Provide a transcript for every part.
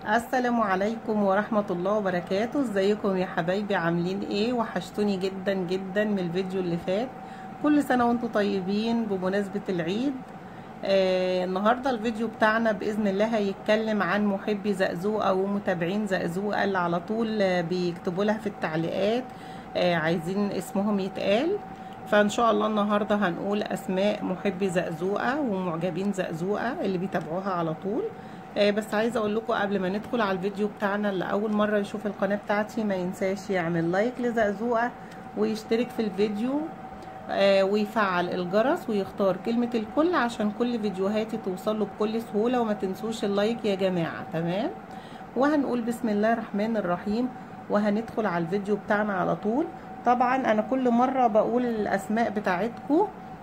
السلام عليكم ورحمة الله وبركاته ازيكم يا حبايبي عاملين ايه وحشتوني جدا جدا من الفيديو اللي فات كل سنة وانتم طيبين بمناسبة العيد آه النهاردة الفيديو بتاعنا بإذن الله هيتكلم عن محبي زقزوقة ومتابعين زقزوقة اللي على طول آه، بيكتبوا لها في التعليقات آه عايزين اسمهم يتقال فان شاء الله النهارده هنقول اسماء محبي زقزوقه ومعجبين زقزوقه اللي بيتابعوها على طول آه بس عايزه اقول لكم قبل ما ندخل على الفيديو بتاعنا اللي اول مره يشوف القناه بتاعتي ما ينساش يعمل لايك لزقزوقه ويشترك في الفيديو آه ويفعل الجرس ويختار كلمه الكل عشان كل فيديوهاتي توصل له بكل سهوله وما تنسوش اللايك يا جماعه تمام وهنقول بسم الله الرحمن الرحيم وهندخل على الفيديو بتاعنا على طول طبعا انا كل مره بقول الاسماء بتاعتكم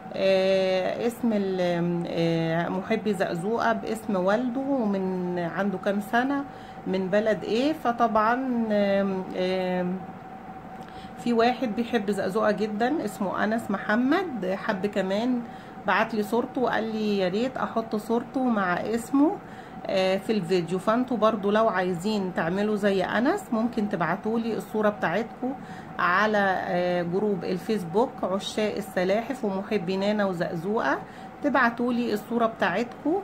آه اسم آه محبي زقزوقه باسم والده ومن عنده كام سنه من بلد ايه فطبعا آه آه في واحد بيحب زقزوقه جدا اسمه انس محمد حب كمان بعت لي صورته وقال لي يا ريت احط صورته مع اسمه في الفيديو فانتوا برضو لو عايزين تعملوا زي انس ممكن تبعتولي الصوره بتاعتكم على جروب الفيسبوك عشاق السلاحف ومحبي نانا وزقزوقه تبعتولي الصوره بتاعتكم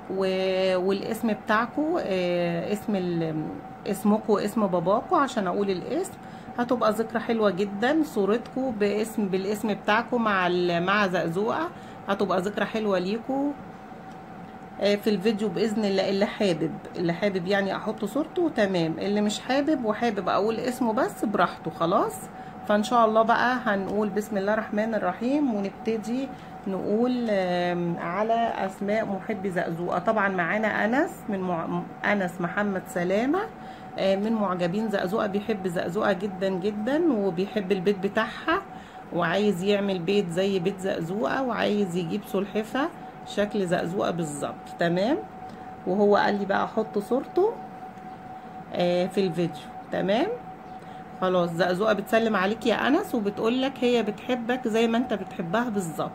والاسم بتاعكم اسم اسمكم واسم باباكم عشان اقول الاسم هتبقى ذكرى حلوه جدا صورتكم باسم بالاسم بتاعكم مع مع زقزوقه هتبقى ذكرى حلوه ليكم في الفيديو باذن الله اللي حابب اللي حابب يعني احط صورته تمام اللي مش حابب وحابب اقول اسمه بس براحته خلاص فان شاء الله بقى هنقول بسم الله الرحمن الرحيم ونبتدي نقول على اسماء محبي زقزوقه طبعا معانا انس من مع... انس محمد سلامه من معجبين زقزوقه بيحب زقزوقه جدا جدا وبيحب البيت بتاعها وعايز يعمل بيت زي بيت زقزوقه وعايز يجيب سلحفه شكل زقزوقه بالظبط تمام وهو قال لي بقى احط صورته آه في الفيديو تمام خلاص زقزوقه بتسلم عليك يا انس وبتقول لك هي بتحبك زي ما انت بتحبها بالظبط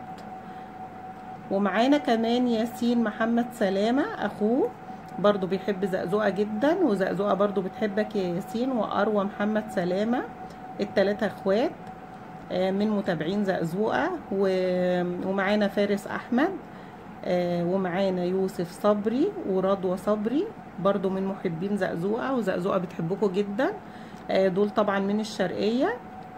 ومعانا كمان ياسين محمد سلامه اخوه برضو بيحب زقزوقه جدا وزقزوقه برضو بتحبك يا ياسين واروى محمد سلامه التلاتة اخوات آه من متابعين زقزوقه ومعانا فارس احمد آه ومعانا يوسف صبري ورضوى صبري برضو من محبين زقزوقه وزقزوقه بتحبكم جدا آه دول طبعا من الشرقيه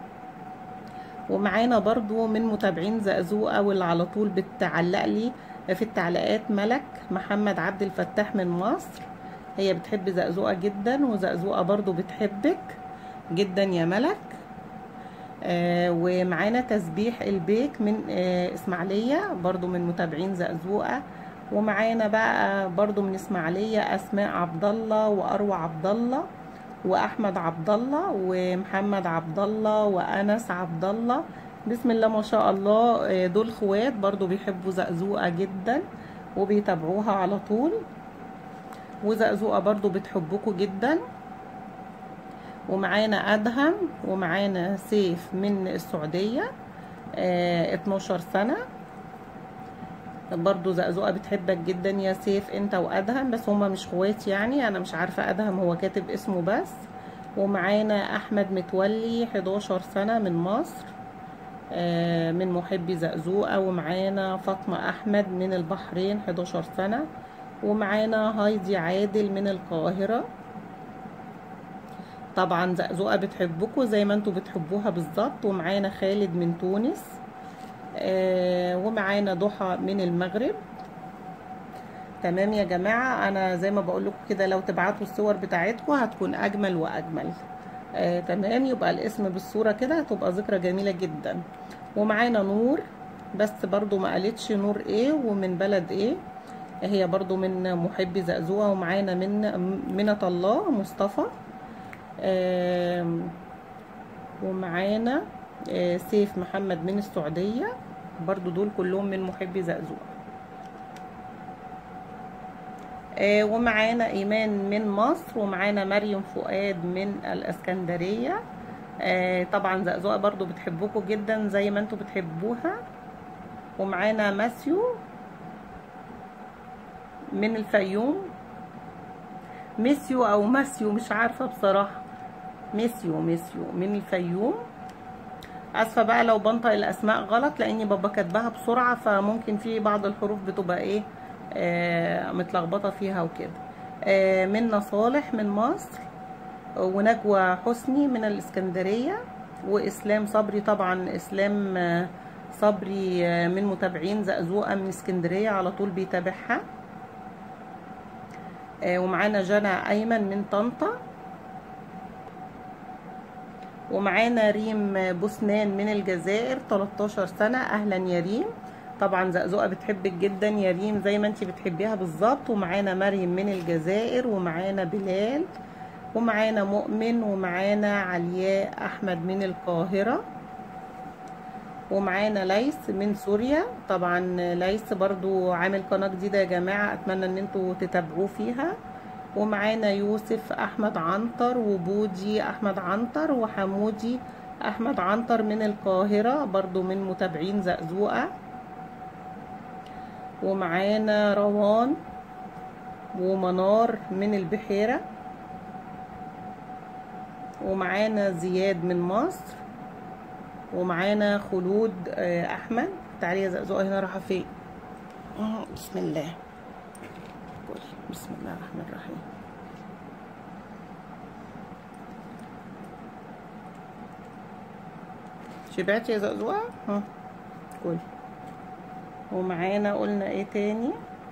ومعانا برضو من متابعين زقزوقه واللي على طول بتعلق لي في التعليقات ملك محمد عبد الفتاح من مصر هي بتحب زقزوقه جدا وزقزوقه برضو بتحبك جدا يا ملك آه ومعانا تسبيح البيك من آه اسماعيليه برضو من متابعين زقزوقه ومعانا بقى برضو من اسماعيليه اسماء عبد الله واروى عبد الله واحمد عبد الله ومحمد عبد الله وانس عبد الله بسم الله ما شاء الله آه دول خوات برضو بيحبوا زقزوقه جدا وبيتابعوها على طول وزقزوقه برضو بتحبكم جدا ومعانا ادهم ومعانا سيف من السعوديه اه 12 سنه برضو زقزوقه بتحبك جدا يا سيف انت وادهم بس هما مش خوات يعني انا مش عارفه ادهم هو كاتب اسمه بس ومعانا احمد متولي 11 سنه من مصر اه من محبي زقزوقه ومعانا فاطمه احمد من البحرين 11 سنه ومعانا هايدي عادل من القاهره طبعا زقزوقه بتحبكم زي ما انتوا بتحبوها بالظبط ومعانا خالد من تونس آه ومعانا ضحى من المغرب تمام يا جماعه انا زي ما بقول لكم كده لو تبعتوا الصور بتاعتكم هتكون اجمل واجمل آه تمام يبقى الاسم بالصوره كده هتبقى ذكرى جميله جدا ومعانا نور بس برضو ما قالتش نور ايه ومن بلد ايه هي برضو من محبي زقزوقه ومعانا من منة الله مصطفى آه ومعانا آه سيف محمد من السعودية برضو دول كلهم من محبي زقزوقة آه ومعانا إيمان من مصر ومعانا مريم فؤاد من الإسكندرية طبعا زقزوقة برضو بتحبكم جدا زي ما انتوا بتحبوها ومعانا ماسيو من الفيوم ميسيو او ماسيو مش عارفه بصراحه ميسيو ميسيو من الفيوم اسفه بقى لو بنطق الاسماء غلط لاني بابا كاتباها بسرعه فممكن في بعض الحروف بتبقى ايه آه متلخبطه فيها وكده آه منا صالح من مصر ونجوى حسني من الاسكندريه واسلام صبري طبعا اسلام آه صبري آه من متابعين زقزوقه من اسكندريه على طول بيتابعها آه ومعانا جنى ايمن من طنطا ومعانا ريم بوسنان من الجزائر 13 سنة اهلا يا ريم طبعا زقزقة بتحبك جدا يا ريم زي ما انت بتحبيها بالظبط ومعانا مريم من الجزائر ومعانا بلال ومعانا مؤمن ومعانا علياء احمد من القاهرة ومعانا ليس من سوريا طبعا ليس برضو عامل قناة جديدة يا جماعة اتمنى ان انتوا تتابعوه فيها ومعانا يوسف احمد عنتر وبودي احمد عنتر وحمودي احمد عنتر من القاهرة برضو من متابعين زقزوقة ومعانا روان ومنار من البحيرة ومعانا زياد من مصر ومعانا خلود احمد تعالي يا زقزوقة هنا رايحة فين بسم الله بسم الله الرحمن الرحيم شبعتي يا زقزوقة ها كل ومعانا قلنا ايه تاني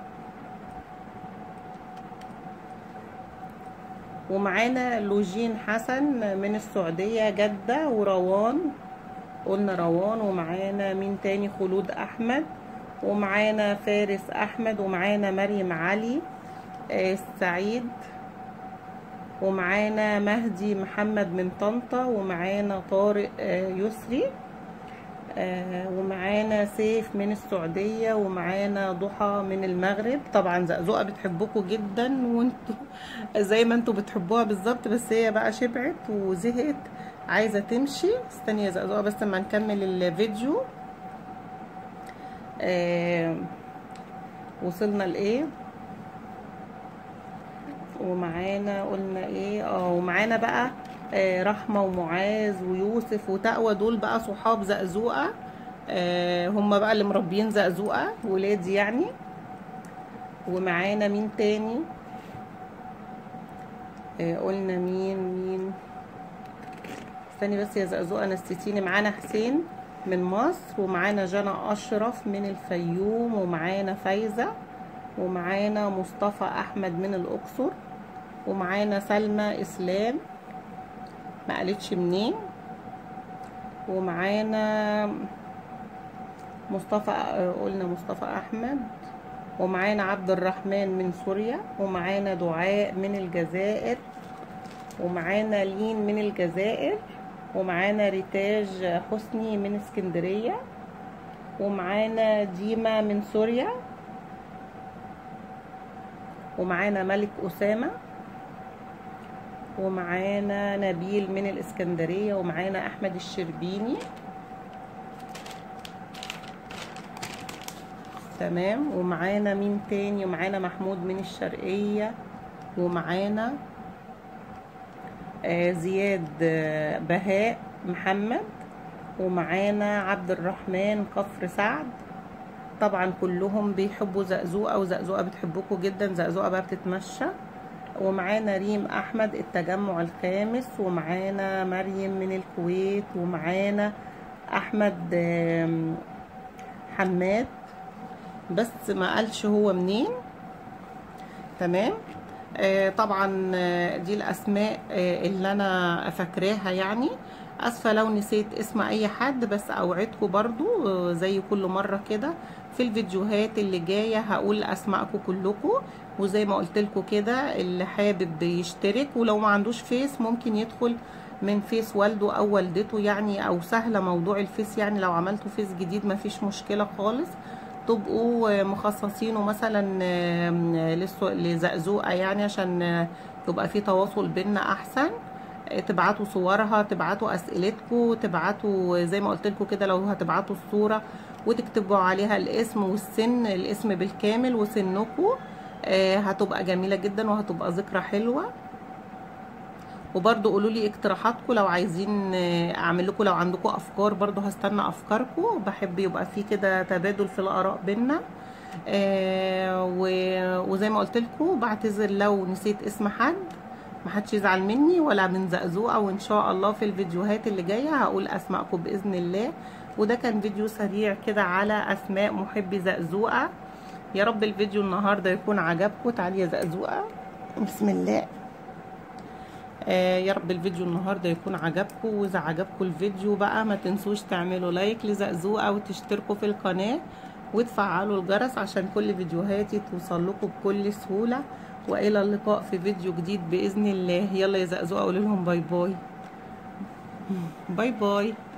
ومعانا لوجين حسن من السعودية جدة وروان قلنا روان ومعانا مين تاني خلود احمد ومعانا فارس احمد ومعانا مريم علي السعيد ومعانا مهدي محمد من طنطا ومعانا طارق يسري ومعانا سيف من السعودية ومعانا ضحى من المغرب طبعا زقزقة بتحبكم جدا وانتوا زي ما انتوا بتحبوها بالظبط بس هي بقى شبعت وزهقت عايزة تمشي استني يا زقزقة بس اما نكمل الفيديو آه وصلنا لايه ومعانا قلنا ايه اه ومعانا بقى آه رحمه ومعاذ ويوسف وتقوى دول بقى صحاب زقزوقه آه هم بقى اللي مربيين زقزوقه ولادي يعني ومعانا مين تاني آه قلنا مين مين استني بس يا زقزوقه نسيتيني معانا حسين من مصر ومعانا جنى اشرف من الفيوم ومعانا فايزه ومعانا مصطفى احمد من الاقصر ومعانا سلمى اسلام ما قالتش منين ومعانا مصطفى قلنا مصطفى احمد ومعانا عبد الرحمن من سوريا ومعانا دعاء من الجزائر ومعانا لين من الجزائر ومعانا ريتاج حسني من اسكندرية ومعانا ديما من سوريا ومعانا ملك أسامة ومعانا نبيل من الإسكندرية ومعانا أحمد الشربيني تمام ومعانا مين تاني ومعانا محمود من الشرقية ومعانا آه زياد آه بهاء محمد ومعانا عبد الرحمن كفر سعد طبعا كلهم بيحبوا زقزوقه وزقزوقه بتحبكم جدا زقزوقه بقى بتتمشى ومعانا ريم احمد التجمع الخامس ومعانا مريم من الكويت ومعانا احمد حماد بس ما قالش هو منين تمام آه طبعا دي الاسماء آه اللي انا فاكراها يعني اسفه لو نسيت اسم اي حد بس اوعدكم برضو آه زي كل مره كده في الفيديوهات اللي جايه هقول اسماءكم كلكم وزي ما قلت لكم كده اللي حابب يشترك ولو ما عندوش فيس ممكن يدخل من فيس والده او والدته يعني او سهله موضوع الفيس يعني لو عملتوا فيس جديد مفيش مشكله خالص تبقوا مخصصينه مثلا لزقزوقه يعني عشان يبقى في تواصل بينا احسن تبعتوا صورها تبعتوا اسئلتكم تبعتوا زي ما قلت لكم كده لو هتبعتوا الصوره وتكتبوا عليها الاسم والسن الاسم بالكامل وسنكم آه هتبقى جميله جدا وهتبقى ذكرى حلوه وبرضو قولوا لي اقتراحاتكم لو عايزين آه، اعمل لكم لو عندكم افكار برضو هستنى افكاركم بحب يبقى في كده تبادل في الاراء بينا آه و- وزي ما قلت لكم بعتذر لو نسيت اسم حد محدش يزعل مني ولا من زقزوقه وان شاء الله في الفيديوهات اللي جايه هقول اسماءكم باذن الله وده كان فيديو سريع كده على اسماء محبي زقزوقه يا رب الفيديو النهارده يكون عجبكم تعالي يا زقزوقه بسم الله آه يا رب الفيديو النهارده يكون عجبكم واذا عجبكم الفيديو بقى ما تنسوش تعملوا لايك لزقزوقه وتشتركوا في القناه وتفعلوا الجرس عشان كل فيديوهاتي توصل لكم بكل سهوله والى اللقاء في فيديو جديد باذن الله يلا يا زقزوقه قولوا لهم باي باي باي باي